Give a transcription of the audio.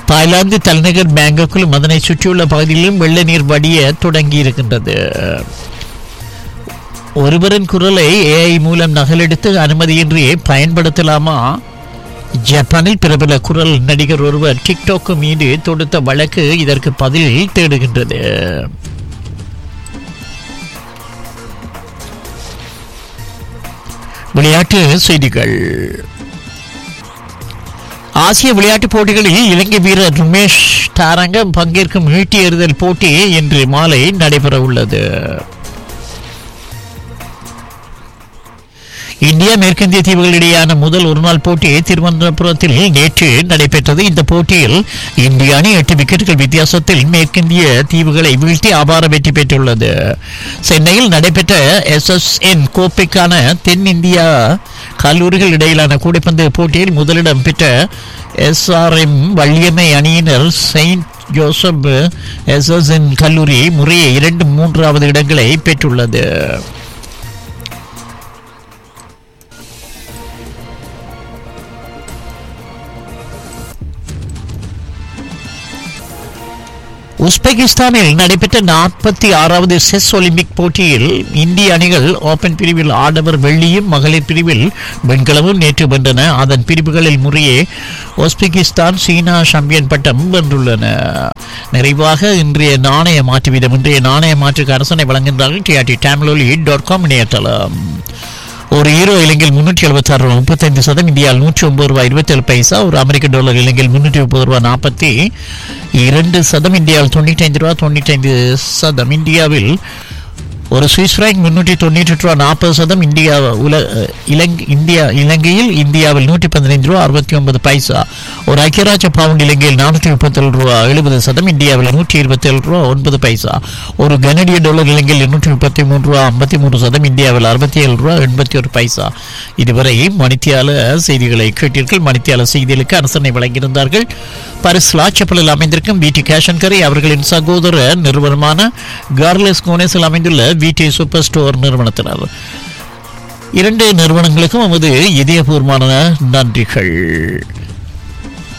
Thailand தலைநகர் பேங்காக்கிலும் அதனை சுற்றியுள்ள பகுதிகளிலும் வெள்ள நீர் வடிய தொடங்கி இருக்கின்றது ஒருவரின் குரலை ஏஐ மூலம் நகலெடுத்து அனுமதியின்றி பயன்படுத்தலாமா ஜப்பானில் பிரபல குரல் நடிகர் ஒருவர் டிக்டாக் மீது தொடுத்த வழக்கு இதற்கு பதில் தேடுகின்றது விளையாட்டு செய்திகள் ஆசிய விளையாட்டுப் போட்டிகளில் இலங்கை வீரர் ரமேஷ் தாரங்கம் பங்கேற்கும் ஈட்டி எறிதல் போட்டி இன்று மாலை நடைபெற உள்ளது இந்தியா மேற்கிந்திய தீவுகளிடையேயான முதல் ஒருநாள் போட்டி திருவனந்தபுரத்தில் நேற்று நடைபெற்றது இந்த போட்டியில் இந்திய அணி எட்டு விக்கெட்டுகள் வித்தியாசத்தில் மேற்கிந்திய தீவுகளை வீழ்த்தி அபார வெற்றி பெற்றுள்ளது சென்னையில் நடைபெற்ற எஸ்எஸ்என் கோப்பைக்கான தென்னிந்தியா கல்லூரிகள் இடையிலான கூடைப்பந்து போட்டியில் முதலிடம் பெற்ற எஸ்ஆர்எம் வள்ளியம்மை அணியினர் செயின்ட் ஜோசப் எஸ்எஸ்என் கல்லூரி முறையே இரண்டு மூன்றாவது இடங்களை பெற்றுள்ளது உஸ்பெகிஸ்தானில் நடைபெற்ற நாற்பத்தி ஆறாவது செஸ் ஒலிம்பிக் போட்டியில் இந்திய அணிகள் ஓபன் பிரிவில் ஆடவர் வெள்ளியும் மகளிர் பிரிவில் வெண்கலமும் நேற்று வென்றன அதன் பிரிவுகளில் முறையே உஸ்பெகிஸ்தான் சீனா சாம்பியன் பட்டம் வென்றுள்ளன நிறைவாக இன்றைய நாணய மாற்று வீதம் இன்றைய நாணய மாற்றுக்கு அரசனை வழங்குகின்றார்கள் டிஆர்டி டேம்லோலி டாட் காம் இணையதளம் ஒரு ஈரோ இலங்கையில் முன்னூற்றி எழுபத்தி ஆறு முப்பத்தைந்து சதம் இந்தியாவில் நூற்றி ஒன்பது ரூபாய் இருபத்தேழு பைசா ஒரு அமெரிக்க டாலர் இலங்கையில் முன்னூற்றி முப்பது ரூபாய் நாற்பத்தி இரண்டு சதம் இந்தியாவில் தொண்ணூற்றி ஐந்து ரூபா தொண்ணூற்றி ஐந்து சதம் இந்தியாவில் ஒரு சுவிஸ் பிராங்க் முன்னூற்றி தொண்ணூற்றி எட்டு ரூபா நாற்பது சதம் இந்தியா உல இலங்கை இந்தியா இலங்கையில் இந்தியாவில் நூற்றி பதினைந்து ரூபா அறுபத்தி ஒன்பது பைசா ஒரு ஐக்கியராஜ பவுண்ட் இலங்கையில் நானூற்றி முப்பத்தேழு ரூபா எழுபது சதம் இந்தியாவில் நூற்றி இருபத்தேழு ரூபா ஒன்பது பைசா ஒரு கனடிய டாலர் இலங்கையில் இருநூற்றி முப்பத்தி மூன்று ரூபா ஐம்பத்தி மூன்று சதம் இந்தியாவில் அறுபத்தி ஏழு ரூபா எண்பத்தி ஒரு பைசா இதுவரை மணித்தியால செய்திகளை கேட்டீர்கள் மணித்தியால செய்திகளுக்கு அரசனை வழங்கியிருந்தார்கள் பரிஸ் லாச்சப்பலில் அமைந்திருக்கும் விடி கேஷன்கரை அவர்களின் சகோதர நிறுவனமான கார்லெஸ் கோனேஸில் அமைந்துள்ள விடி சூப்பர் ஸ்டோர் நிறுவனத்தினர் இரண்டு நிறுவனங்களுக்கும் நமது இதயபூர்வமான நன்றிகள்